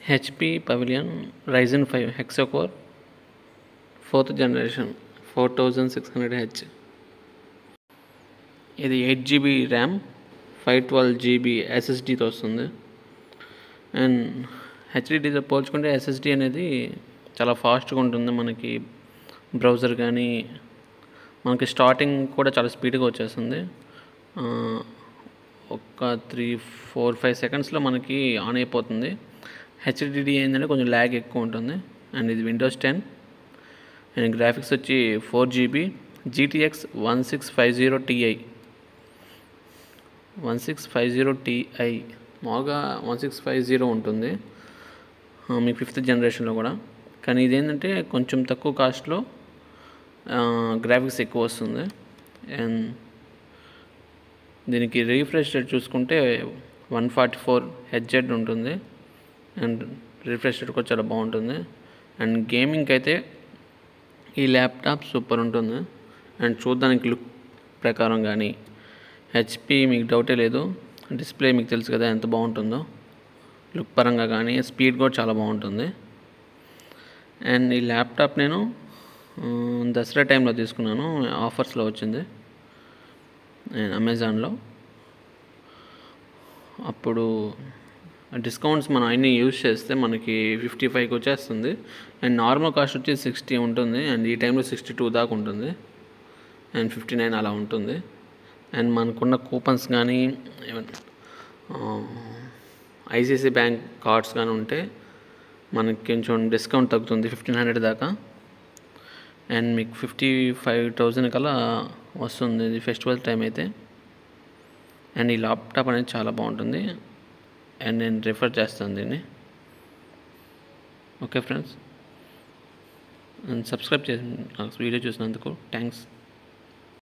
HP Pavilion Ryzen five hexacore fourth generation four thousand six hundred H ఇది eight GB RAM five twelve GB ఎస్ఎస్డితో వస్తుంది and హెచ్డిడితో పోల్చుకుంటే SSD అనేది చాలా ఫాస్ట్గా ఉంటుంది మనకి బ్రౌజర్ కానీ మనకి స్టార్టింగ్ కూడా చాలా స్పీడ్గా వచ్చేస్తుంది ఆ, ఒక త్రీ ఫోర్ ఫైవ్ సెకండ్స్లో మనకి ఆన్ అయిపోతుంది హెచ్డిడి ఏంటంటే కొంచెం ల్యాగ్ ఎక్కువ ఉంటుంది అండ్ ఇది విండోస్ టెన్ అండ్ గ్రాఫిక్స్ వచ్చి four GB GTX one six five zero Ti one six five zero Ti మామూలుగా వన్ సిక్స్ ఫైవ్ జీరో ఉంటుంది ఆ, మీ ఫిఫ్త్ జనరేషన్లో కూడా కానీ ఇదేంటంటే కొంచెం తక్కువ కాస్ట్లో గ్రాఫిక్స్ ఎక్కువ వస్తుంది అండ్ దీనికి రీఫ్రెష్ రేట్ చూసుకుంటే వన్ ఫార్టీ ఫోర్ హెచ్జెడ్ ఉంటుంది అండ్ రిఫ్రెష్ రేట్ కూడా చాలా బాగుంటుంది అండ్ గేమింగ్కి అయితే ఈ ల్యాప్టాప్ సూపర్ ఉంటుంది అండ్ చూడడానికి లుక్ ప్రకారం కానీ హెచ్పి మీకు డౌటే లేదు డిస్ప్లే మీకు తెలుసు కదా ఎంత బాగుంటుందో లుక్ పరంగా కానీ స్పీడ్ కూడా చాలా బాగుంటుంది అండ్ ఈ ల్యాప్టాప్ నేను ఆ, దసరా టైంలో తీసుకున్నాను ఆఫర్స్లో వచ్చింది నేను అమెజాన్లో అప్పుడు డిస్కౌంట్స్ మనం అన్నీ యూజ్ చేస్తే మనకి ఫిఫ్టీ ఫైవ్కి వచ్చేస్తుంది అండ్ నార్మల్ కాస్ట్ వచ్చి సిక్స్టీ ఉంటుంది అండ్ ఈ టైంలో సిక్స్టీ టూ దాకా ఉంటుంది అండ్ ఫిఫ్టీ నైన్ అలా ఉంటుంది అండ్ మనకున్న కూపన్స్ కానీ ఐసిఐసి బ్యాంక్ కార్డ్స్ కానీ ఉంటే మనకి కొంచెం డిస్కౌంట్ తగ్గుతుంది ఫిఫ్టీన్ హండ్రెడ్ దాకా అండ్ మీకు ఫిఫ్టీ ఫైవ్ థౌజండ్ కల్లా వస్తుంది ఇది ఫెస్టివల్ టైం అయితే అండ్ ఈ ల్యాప్టాప్ అనేది చాలా బాగుంటుంది అండ్ నేను రిఫర్ చేస్తాను దీన్ని ఓకే ఫ్రెండ్స్ అండ్ సబ్స్క్రైబ్ చేసి నాకు వీడియో చూసినందుకు థ్యాంక్స్